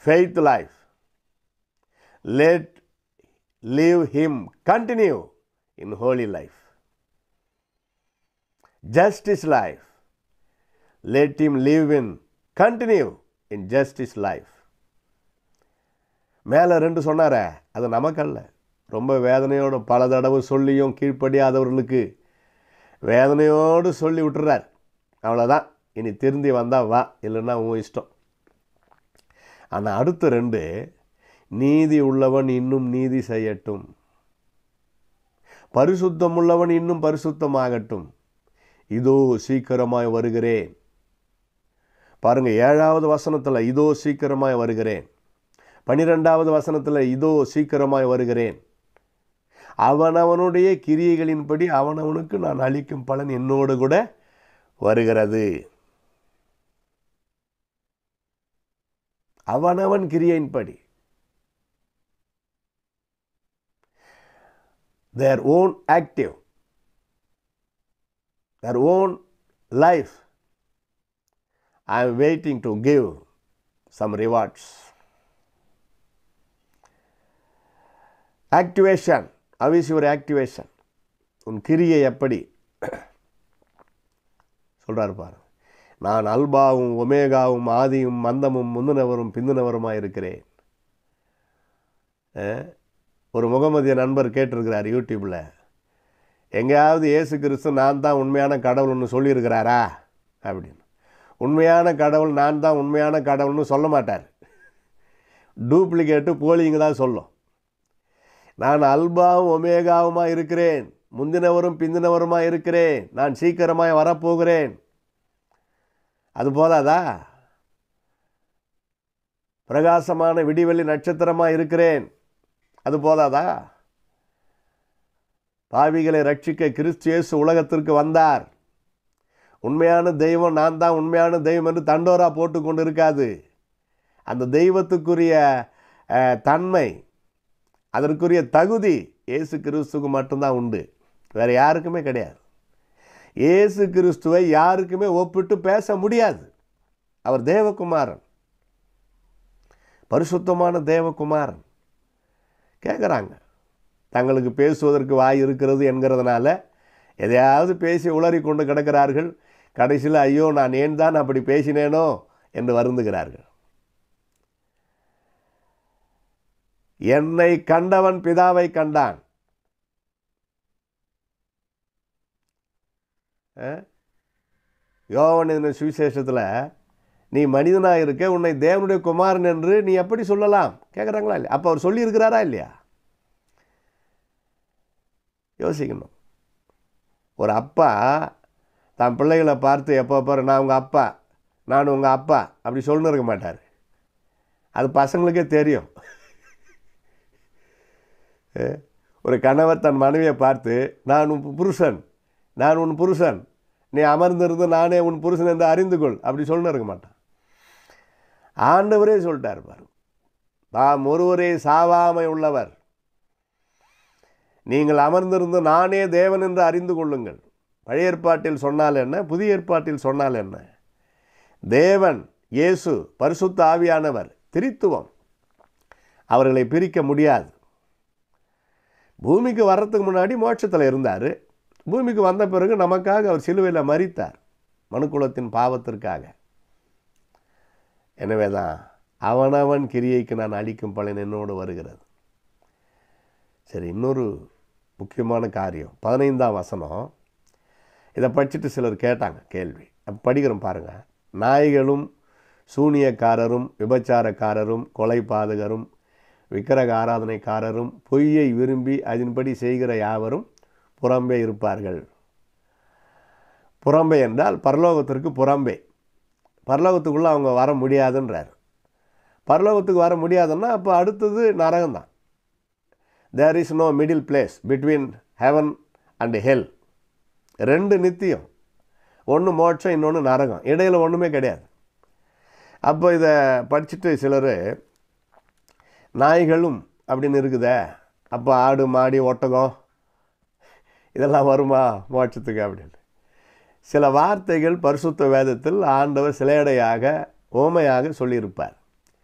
faith life. Let live him continue in holy life. Justice life. Let him live in continue in justice life. மேலே ரெண்டு சொன்னாரே அது நமக்கல்ல ரொம்ப வேதனையோடு பல தடவை சொல்லியும் கீழ்ப்படியாதவர்களுக்கு வேதனையோடு சொல்லி விட்டுறார் அவ்வளோதான் இனி திருந்தி வந்தால் வா இல்லைன்னா உன் இஷ்டம் ஆனால் அடுத்த ரெண்டு நீதி உள்ளவன் இன்னும் நீதி செய்யட்டும் பரிசுத்தம் உள்ளவன் இன்னும் பரிசுத்தமாகட்டும் இதோ சீக்கிரமாய் வருகிறேன் பாருங்க ஏழாவது வசனத்தில் இதோ சீக்கிரமாய் வருகிறேன் பனிரெண்டாவது வசனத்தில் இதோ சீக்கிரமாய் வருகிறேன் அவனவனுடைய கிரியைகளின்படி அவனவனுக்கு நான் அளிக்கும் பலன் என்னோடு கூட வருகிறது அவனவன் கிரியையின்படி their own active, their own life. I am waiting to give some rewards. Activation. How is your activation? உன் கிரியை எப்படி சொல்கிறார் பாரு நான் அல்பாவும் ஒமேகாவும் ஆதியும் மந்தமும் முந்தினவரும் பிந்தினவருமாக இருக்கிறேன் அஹ், ஒரு முகமதிய நண்பர் கேட்டிருக்கிறார் யூடியூப்பில் எங்கேயாவது இயேசு கிறிஸ்து நான் தான் உண்மையான கடவுள்னு சொல்லியிருக்கிறாரா அப்படின்னு உண்மையான கடவுள் நான் தான் உண்மையான கடவுள்னு சொல்ல மாட்டார் டூப்ளிகேட்டு போலிங்க தான் சொல்லும் நான் அல்பாவும் ஒமேகாவுமாக இருக்கிறேன் முந்தினவரும் பிந்தினவருமாக இருக்கிறேன் நான் சீக்கிரமாய் வரப்போகிறேன் அது போதாதா பிரகாசமான விடிவெளி நட்சத்திரமாக இருக்கிறேன் அது போதாதா பாவிகளை ரட்சிக்க கிறிஸ்து இயேசு உலகத்திற்கு வந்தார் உண்மையான தெய்வம் நான் தான் உண்மையான தெய்வம் என்று தண்டோரா போட்டு கொண்டு இருக்காது அந்த தெய்வத்துக்குரிய அஹ், தன்மை அதற்குரிய தகுதி இயேசு கிறிஸ்துக்கு மட்டும்தான் உண்டு வேறு யாருக்குமே கிடையாது இயேசு கிறிஸ்துவை யாருக்குமே ஒப்பிட்டு பேச முடியாது அவர் தேவகுமாரன் பரிசுத்தமான தேவகுமாரன் கேட்குறாங்க தங்களுக்கு பேசுவதற்கு வாய் இருக்கிறது என்கிறதுனால எதையாவது பேசி உளறி கொண்டு கிடக்கிறார்கள் கடைசியில் ஐயோ நான் ஏன் தான் அப்படி பேசினேனோ என்று வருந்துகிறார்கள் என்னை கண்டவன் பிதாவை கண்டான் யோவன் இந்த சுவிசேஷத்தில் நீ மனிதனாக இருக்க உன்னை தேவனுடைய குமாரன் என்று நீ எப்படி சொல்லலாம் கேட்குறாங்களா இல்லையா அப்போ அவர் சொல்லியிருக்கிறாரா இல்லையா யோசிக்கணும் ஒரு அப்பா தன் பிள்ளைகளை பார்த்து எப்போ பாரு நான் உங்கள் அப்பா நான் உங்கள் அப்பா அப்படி சொல்லணும் இருக்க மாட்டார் அது பசங்களுக்கே தெரியும் அஹ், ஒரு கணவர் தன் மனைவியை பார்த்து நான் உன் புருஷன் நான் உன் புருஷன் நீ அமர்ந்திருந்து நானே உன் புருஷன் என்று அறிந்து கொள் அப்படி சொல்லணும் இருக்க மாட்டான் ஆண்டவரே சொல்லிட்டார் பாரு தாம் ஒருவரே சாவாமை உள்ளவர் நீங்கள் அமர்ந்திருந்து நானே தேவன் என்று அறிந்து கொள்ளுங்கள் பழைய ஏற்பாட்டில் சொன்னால் என்ன புதிய ஏற்பாட்டில் சொன்னால் என்ன தேவன் இயேசு பரிசுத்த ஆவியானவர் திரித்துவம் அவர்களை பிரிக்க முடியாது பூமிக்கு வர்றதுக்கு முன்னாடி மோட்சத்தில் இருந்தார் பூமிக்கு வந்த பிறகு நமக்காக அவர் சிலுவையில் மரித்தார் மனுக்குலத்தின் பாவத்திற்காக எனவே தான் அவனவன் கிரியைக்கு நான் அளிக்கும் பலன் என்னோடு வருகிறது சரி இன்னொரு முக்கியமான காரியம் பதினைந்தாம் வசனம் இதை படிச்சுட்டு சிலர் கேட்டாங்க கேள்வி அப்ப படிக்கிறோம் பாருங்கள் நாய்களும் சூனியக்காரரும் விபச்சாரக்காரரும் கொலை பாதகரும் விக்கிரக ஆராதனைக்காரரும் பொய்யை விரும்பி அதன்படி செய்கிற யாவரும் புறம்பே இருப்பார்கள் புறம்பே என்றால் பரலோகத்திற்கு புறம்பே பரலோகத்துக்குள்ளே அவங்க வர முடியாதுன்றார் பரலோகத்துக்கு வர முடியாதுன்னா அப்போ அடுத்தது நரகம்தான் there is no middle place between heaven and hell ரெண்டு நித்தியம் ஒன்று மோட்சம் இன்னொன்று நரகம் இடையில் ஒன்றுமே கிடையாது அப்போ இதை படிச்சுட்டு சிலர் நாய்களும் அப்படின்னு இருக்குதே அப்போ ஆடு மாடி ஒட்டகம் இதெல்லாம் வருமா மோட்சத்துக்கு அப்படின்னு சில வார்த்தைகள் பரிசுத்த வேதத்தில் ஆண்டவர் சிலையடையாக ஓமையாக சொல்லியிருப்பார்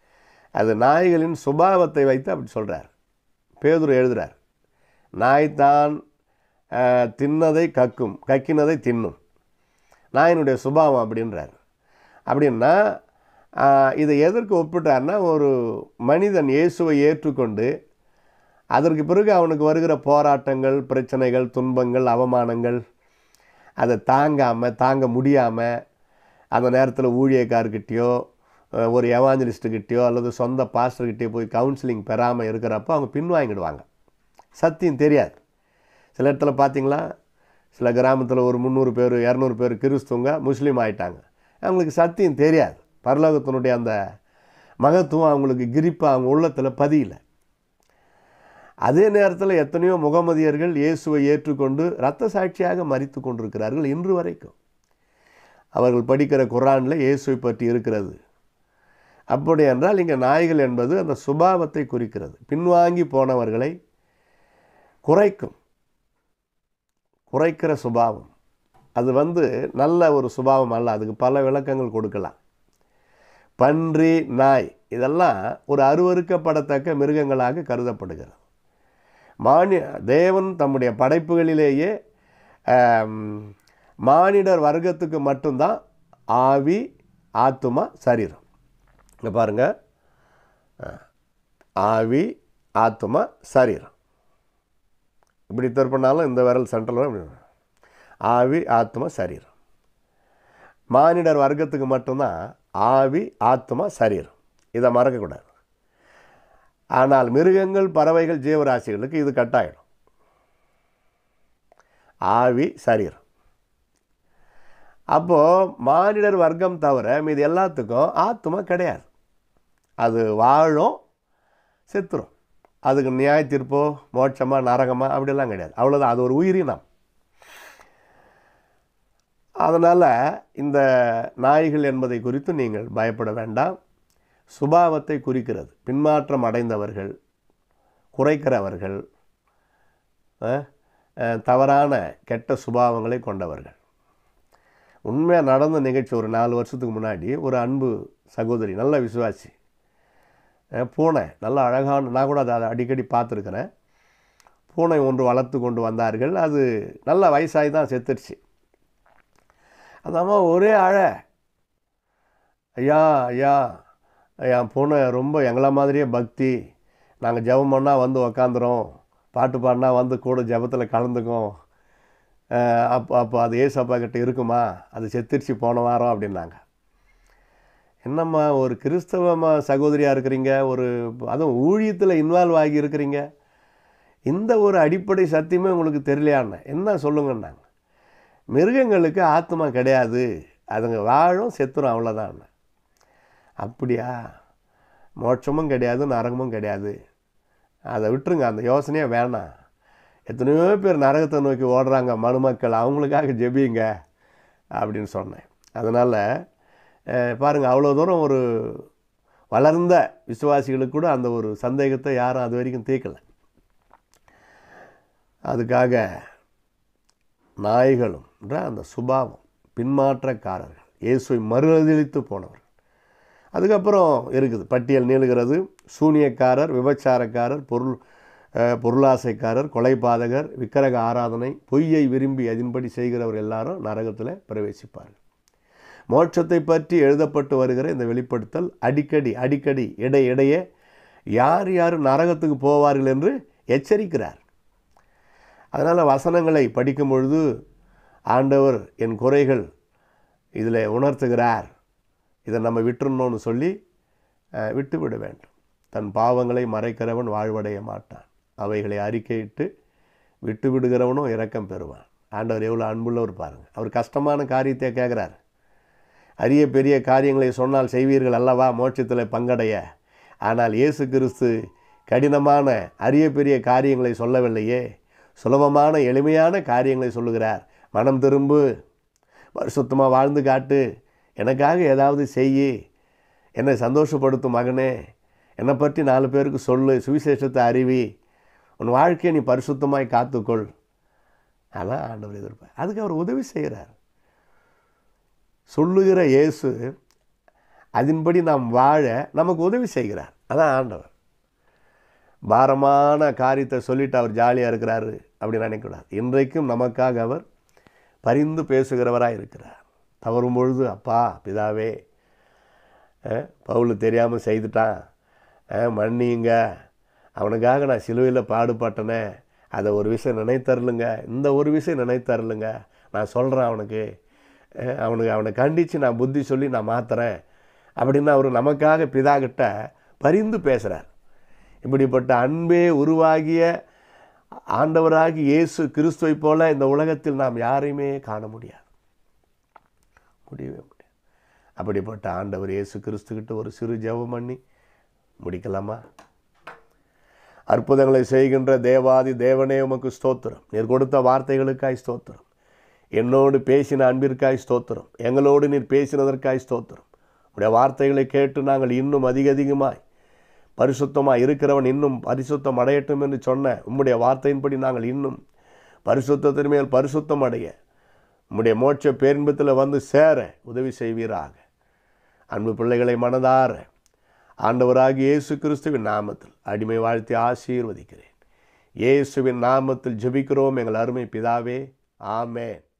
அது நாய்களின் சுபாவத்தை வைத்து அப்படி சொல்கிறார் பேதுரு எழுதுகிறார் நாய் தான் அஹ், தின்னதை கக்கும் கக்கினதை தின்னும் நாயினுடைய சுபாவம் அப்படின்றார் அப்படின்னா ஆஹ், இதை எதற்கு ஒப்பிட்டார்னா ஒரு மனிதன் இயேசுவை ஏற்றுக்கொண்டு அதற்கு பிறகு அவனுக்கு வருகிற போராட்டங்கள் பிரச்சனைகள் துன்பங்கள் அவமானங்கள் அதை தாங்காமல் தாங்க முடியாமல் அந்த நேரத்தில் ஊழியக்காரர்கிட்டயோ அஹ், ஒரு எவாஞ்சலிஸ்ட்டுக்கிட்டேயோ அல்லது சொந்த பாஸ்டர்கிட்டயோ போய் கவுன்சிலிங் பெறாமல் இருக்கிறப்போ அவங்க பின்வாங்கிடுவாங்க சத்தியம் தெரியாது சில இடத்துல பார்த்தீங்களா சில கிராமத்தில் ஒரு முந்நூறு பேர் இரநூறு பேர் கிறிஸ்துவங்க முஸ்லீம் ஆயிட்டாங்க அவங்களுக்கு சத்தியம் தெரியாது பரலோகத்தினுடைய அந்த மகத்துவம் அவங்களுக்கு கிரிப்பாக அவங்க உள்ளத்தில் பதியல அதே நேரத்தில் எத்தனையோ முகமதியர்கள் இயேசுவை ஏற்றுக்கொண்டு இரத்த சாட்சியாக மறித்து கொண்டிருக்கிறார்கள் இன்று வரைக்கும் அவர்கள் படிக்கிற குரானில் இயேசுவை பற்றி இருக்கிறது அப்படி என்றால் இங்கே நாய்கள் என்பது அந்த சுபாவத்தை குறிக்கிறது பின்வாங்கி போனவர்களை குறைக்கும் குறைக்கிற சுபாவம் அது வந்து நல்ல ஒரு சுபாவம் அல்ல அதுக்கு பல விளக்கங்கள் கொடுக்கலாம் பன்றி நாய் இதெல்லாம் ஒரு அருவருக்கப்படத்தக்க மிருகங்களாக கருதப்படுகிறது மானி தேவன் தம்முடைய படைப்புகளிலேயே ஆம், மானிடர் வர்க்கத்துக்கு மட்டும்தான் ஆவி ஆத்துமா சரீரம் இங்கே பாருங்கள் ஆவி ஆத்துமா சரீரம் இப்படி திருப்பினாலும் இந்த விரல் சென்டரில் இப்படி ஆவி ஆத்மா சரீரம் மானிடர் வர்க்கத்துக்கு மட்டும்தான் ஆவி ஆத்மா சரீரம் இதை மறக்கக்கூடாது ஆனால் மிருகங்கள் பறவைகள் ஜீவராசிகளுக்கு இது கட்டாயிடும் ஆவி சரீரம் அப்போது மானிடர் வர்க்கம் தவிர மீது எல்லாத்துக்கும் ஆத்மா கிடையாது அது வாழும் செத்துரும் அதுக்கு நியாய தீர்ப்போ மோட்சமா நரகமா அப்படிலாம் கிடையாது அவ்வளோதான் அது ஒரு உயிரினம் அதனால் இந்த நாய்கள் என்பதை குறித்து நீங்கள் பயப்பட வேண்டாம் சுபாவத்தை குறிக்கிறது பின்மாற்றம் அடைந்தவர்கள் குறைக்கிறவர்கள் அஹ், அஹ், தவறான கெட்ட சுபாவங்களை கொண்டவர்கள் உண்மையாக நடந்த நிகழ்ச்சி ஒரு நாலு வருஷத்துக்கு முன்னாடி ஒரு அன்பு சகோதரி நல்ல விசுவாசி அஹ், பூனை நல்ல அழகான நான் கூட அதை அடிக்கடி பார்த்துருக்கிறேன் பூனை ஒன்று வளர்த்து கொண்டு வந்தார்கள் அது நல்ல வயசாகி தான் செத்துருச்சு அந்த அம்மா ஒரே அழ ஐயா ஐயா என் பூனை ரொம்ப எங்களை மாதிரியே பக்தி நாங்கள் ஜெபம் பண்ணால் வந்து உக்காந்துரும் பாட்டு பாடினா வந்து கூட ஜெபத்தில் கலந்துக்கும் அஹ் அப்போ அப்போ அது ஏசப்பா கிட்ட இருக்குமா அது செத்துருச்சு போன வாரம் அப்படின்னாங்க என்னம்மா ஒரு கிறிஸ்தவமா சகோதரியாக இருக்கிறீங்க ஒரு அதுவும் ஊழியத்தில் இன்வால்வ் ஆகி இருக்கிறீங்க இந்த ஒரு அடிப்படை சத்தியமே உங்களுக்கு தெரியலையான்னு என்ன சொல்லுங்கன்னாங்க மிருகங்களுக்கு ஆத்மா கிடையாது அதுங்க வாழும் செத்துரும் அவ்வளோதான் அப்படியா மோட்சமும் கிடையாது நரகமும் கிடையாது அதை விட்டுருங்க அந்த யோசனையே வேணாம் எத்தனையோ பேர் நரகத்தை நோக்கி ஓடுறாங்க மனுமக்கள் அவங்களுக்காக ஜெபிங்க அப்படின்னு சொன்னேன் அதனால் பாருங்கள் அவ்வளோ தூரம் ஒரு வளர்ந்த விசுவாசிகளுக்கு கூட அந்த ஒரு சந்தேகத்தை யாரும் அது வரைக்கும் தீர்க்கலை அதுக்காக நாய்களும் என்ற அந்த சுபாவம் பின்மாற்றக்காரர்கள் இயேசுவை மறுதளித்து போனவர்கள் அதுக்கப்புறம் இருக்குது பட்டியல் நீளுகிறது சூனியக்காரர் விபச்சாரக்காரர் பொருள் அஹ், பொருளாசைக்காரர் கொலைபாதகர் விக்கிரக ஆராதனை பொய்யை விரும்பி அதன்படி செய்கிறவர் எல்லாரும் நரகத்தில் பிரவேசிப்பார்கள் மோட்சத்தை பற்றி எழுதப்பட்டு வருகிற இந்த வெளிப்படுத்தல் அடிக்கடி அடிக்கடி இடை இடையே யார் யார் நரகத்துக்கு போவார்கள் என்று எச்சரிக்கிறார் அதனால் வசனங்களை படிக்கும் பொழுது ஆண்டவர் என் குறைகள் இதில் உணர்த்துகிறார் இதை நம்ம விட்டுறணும்னு சொல்லி அஹ், விட்டுவிட வேண்டும் தன் பாவங்களை மறைக்கிறவன் வாழ்வடைய மாட்டான் அவைகளை அறிக்கையிட்டு விட்டு விடுகிறவனும் இரக்கம் பெறுவான் ஆண்டவர் எவ்வளோ அன்புள்ளவர் பாருங்க அவர் கஷ்டமான காரியத்தை கேட்குறார் அரிய பெரிய காரியங்களை சொன்னால் செய்வீர்கள் அல்லவா மோட்சத்தில் பங்கடைய ஆனால் இயேசு கிறிஸ்து கடினமான அரிய பெரிய காரியங்களை சொல்லவில்லையே சுலபமான எளிமையான காரியங்களை சொல்லுகிறார் மனம் திரும்பு பரிசுத்தமாக வாழ்ந்து காட்டு எனக்காக ஏதாவது செய்யி என்னை சந்தோஷப்படுத்தும் மகனே என்னை பற்றி நாலு பேருக்கு சொல்லு சுவிசேஷத்தை அறிவி உன் வாழ்க்கையை நீ பரிசுத்தமாய் காத்துக்கொள் அதான் ஆண்டவர் எதிர்ப்பார் அதுக்கு அவர் உதவி செய்கிறார் சொல்லுகிற இயேசு அதன்படி நாம் வாழ நமக்கு உதவி செய்கிறார் அதான் ஆண்டவர் பாரமான காரியத்தை சொல்லிட்டு அவர் ஜாலியாக இருக்கிறாரு அப்படின்னு நினைக்கக்கூடாது இன்றைக்கும் நமக்காக அவர் பரிந்து பேசுகிறவராக இருக்கிறார் தவறும் பொழுது அப்பா பிதாவே அஹ், பவுல் தெரியாமல் செய்துட்டான் அஹ், மன்னியுங்க அவனுக்காக நான் சிலுவையில் பாடுபட்டனே அதை ஒரு விஷயம் நினைத்தரலுங்க இந்த ஒரு விஷயம் நினைத்தரலுங்க நான் சொல்கிறேன் அவனுக்கு அஹ், அவனுக்கு அவனை கண்டித்து நான் புத்தி சொல்லி நான் மாத்துறேன் அப்படின்னு அவர் நமக்காக பிதா கிட்ட பரிந்து பேசுகிறார் இப்படிப்பட்ட அன்பே உருவாகிய ஆண்டவராகி இயேசு கிறிஸ்துவை போல இந்த உலகத்தில் நாம் யாரையுமே காண முடியாது முடியவே முடியாது அப்படிப்பட்ட ஆண்டவர் இயேசு கிறிஸ்துக்கிட்ட ஒரு சிறு ஜெபம் பண்ணி முடிக்கலாமா அற்புதங்களை செய்கின்ற தேவாதி தேவனே உமக்கு ஸ்தோத்திரம் நீர் கொடுத்த வார்த்தைகளுக்காய் ஸ்தோத்திரம் என்னோடு பேசின அன்பிற்காய் ஸ்தோத்திரம் எங்களோடு நீர் பேசினதற்காய் ஸ்தோத்திரம் உடைய வார்த்தைகளை கேட்டு நாங்கள் இன்னும் அதிக அதிகமாய் பரிசுத்தமாக இருக்கிறவன் இன்னும் பரிசுத்தம் அடையட்டும் என்று சொன்ன உம்முடைய வார்த்தையின்படி நாங்கள் இன்னும் பரிசுத்தத்தின் மேல் பரிசுத்தம் அடைய உம்முடைய மோட்ச பேரின்பத்தில் வந்து சேர உதவி செய்வீராக அன்பு பிள்ளைகளை மனதார ஆண்டவராகிய இயேசு கிறிஸ்துவின் நாமத்தில் அடிமை வாழ்த்தி ஆசீர்வதிக்கிறேன் இயேசுவின் நாமத்தில் ஜெபிக்கிறோம் எங்கள் அருமை பிதாவே ஆமென்